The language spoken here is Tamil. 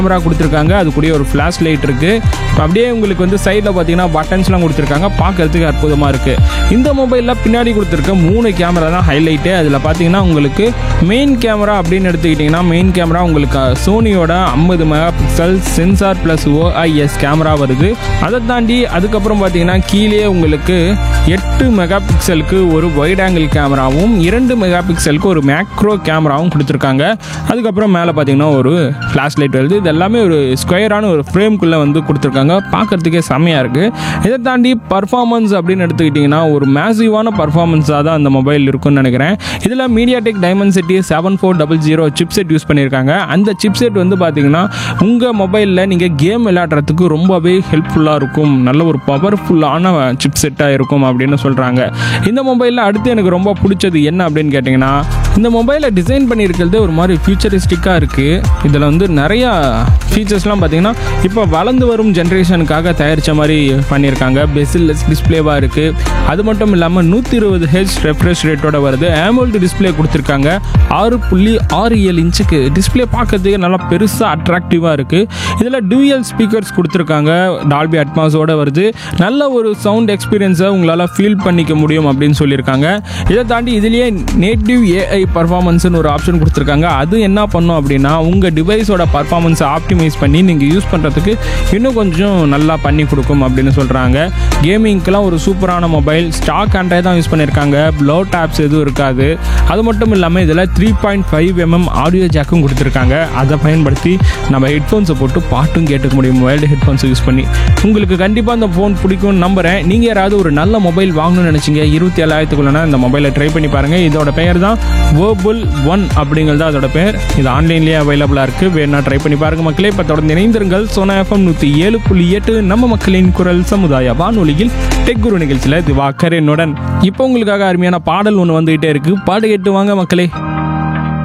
கேமரா கொடுத்துருக்காங்க அது கூடயே ஒரு ஃப்ளாஷ் லைட் இருக்குது அப்படியே உங்களுக்கு வந்து சைடில் பார்த்தீங்கன்னா பட்டன்ஸ்லாம் கொடுத்துருக்காங்க பார்க்கறதுக்கு அற்புதமாக இருக்குது இந்த மொபைலில் பின்னாடி கொடுத்துருக்க மூணு கேமரா தான் ஹைலைட்டு அதில் பார்த்தீங்கன்னா உங்களுக்கு மெயின் கேமரா அப்படின்னு எடுத்துக்கிட்டிங்கன்னா மெயின் கேமரா உங்களுக்கு சோனியோட ஐம்பது mega pixel sensor plus OIS camera வருது அதை தாண்டி அதுக்கப்புறம் பார்த்தீங்கன்னா கீழே உங்களுக்கு எட்டு மெகா பிக்சலுக்கு ஒரு வைட் ஆங்கிள் கேமராவும் இரண்டு மெகா பிக்சலுக்கு ஒரு மேக்ரோ கேமராவும் கொடுத்துருக்காங்க அதுக்கப்புறம் மேலே பார்த்தீங்கன்னா ஒரு ஃப்ளாஷ் லைட் வருது இது எல்லாமே ஒரு ஸ்கொயரான ஒரு ஃப்ரேம்குள்ளே வந்து கொடுத்துருக்காங்க பார்க்கறதுக்கே செம்மையாக இருக்குது இதை தாண்டி பர்ஃபார்மன்ஸ் அப்படின்னு எடுத்துக்கிட்டிங்கன்னா ஒரு மேசிவான பர்ஃபார்மன்ஸாக தான் அந்த மொபைல் இருக்கும்னு நினைக்கிறேன் இதில் MediaTek Dimensity seven four double zero chipset use பண்ணியிருக்காங்க அந்த சிப்செட் வந்து பார்த்தீங்கன்னா உங்கள் மொபைலில் நீங்கள் கேம் விளையாடுறதுக்கு ரொம்பவே ஹெல்ப்ஃபுல்லாக இருக்கும் நல்ல ஒரு பவர்ஃபுல்லான சிப்செட்டாக இருக்கும் அப்படின்னு சொல்கிறாங்க இந்த மொபைலில் அடுத்து எனக்கு ரொம்ப பிடிச்சது என்ன அப்படின்னு கேட்டிங்கன்னா இந்த மொபைலை டிசைன் பண்ணியிருக்கிறது ஒரு மாதிரி ஃபியூச்சரிஸ்டிக்காக இருக்குது இதில் வந்து நிறையா ஃபீச்சர்ஸ்லாம் பார்த்தீங்கன்னா இப்போ வளர்ந்து வரும் ஜென்ரேஷனுக்காக தயாரித்த மாதிரி பண்ணியிருக்காங்க பெசில்லெஸ் டிஸ்பிளேவாக இருக்குது அது மட்டும் இல்லாமல் நூற்றி இருபது ஹெச் ரெஃப்ரெஷ் ரேட்டோட வருது ஆமோல்டு டிஸ்பிளே கொடுத்துருக்காங்க ஆறு புள்ளி ஆறு ஏழு இன்ச்சுக்கு டிஸ்பிளே பார்க்கறதுக்கு நல்லா பெருசாக அட்ராக்டிவாக இருக்குது இதில் டூயல் ஸ்பீக்கர்ஸ் கொடுத்துருக்காங்க டால்பி அட்மாஸோட வருது நல்ல ஒரு சவுண்ட் எக்ஸ்பீரியன்ஸை உங்களால் ஃபீல் பண்ணிக்க முடியும் அப்படின்னு சொல்லியிருக்காங்க இதை தாண்டி இதுலேயே நேட்டிவ் ஏஐ பர்ஃபார்மன்ஸ்னு ஒரு ஆப்ஷன் கொடுத்துருக்காங்க அது என்ன பண்ணும் அப்படின்னா உங்கள் டிவைஸோட பர்ஃபார்மன்ஸை ஆப்டிமைஸ் பண்ணி நீங்கள் யூஸ் பண்ணுறதுக்கு இன்னும் கொஞ்சம் நல்லா பண்ணி கொடுக்கும் அப்படின்னு சொல்கிறாங்க கேமிங்க்கெலாம் ஒரு சூப்பரான மொபைல் ஸ்டாக் ஆண்ட்ராய்ட் தான் யூஸ் பண்ணியிருக்காங்க லோ டேப்ஸ் எதுவும் இருக்காது அது மட்டும் இல்லாமல் இதில் three point five mm audio ஜாக்கும் கொடுத்துருக்காங்க அதை பயன்படுத்தி நம்ம ஹெட்ஃபோன்ஸை போட்டு பாட்டும் கேட்டுக்க முடியும் வைல்டு ஹெட்ஃபோன்ஸ் யூஸ் பண்ணி உங்களுக்கு கண்டிப்பாக அந்த ஃபோன் பிடிக்கும்னு நம்புகிறேன் நீங்கள் யாராவது ஒரு நல்ல மொபைல் வாங்கணும்னு நினச்சிங்க இருபத்தி ஏழாயிரத்துக்குள்ளனா இந்த மொபைலை ட்ரை பண்ணி பாருங்கள் இதோட பெயர் தான் வேர்புல் ஒன் அப்படிங்கிறது அதோட பேர் இது ஆன்லைன்லேயே அவைலபிளாக இருக்குது வேணா ட்ரை பண்ணி பாருங்கள் மக்களே இப்போ தொடர்ந்து இணைந்திருங்கள் சோனா எஃப்எம் நூற்றி ஏழு புள்ளி எட்டு நம்ம மக்களின் குரல் சமுதாய வானொலியில் டெக் குரு நிகழ்ச்சியில் திவாகர் என்னுடன் இப்போ உங்களுக்காக அருமையான பாடல் ஒன்று வந்துகிட்டே இருக்குது பாடு கேட்டு வாங்க மக்களே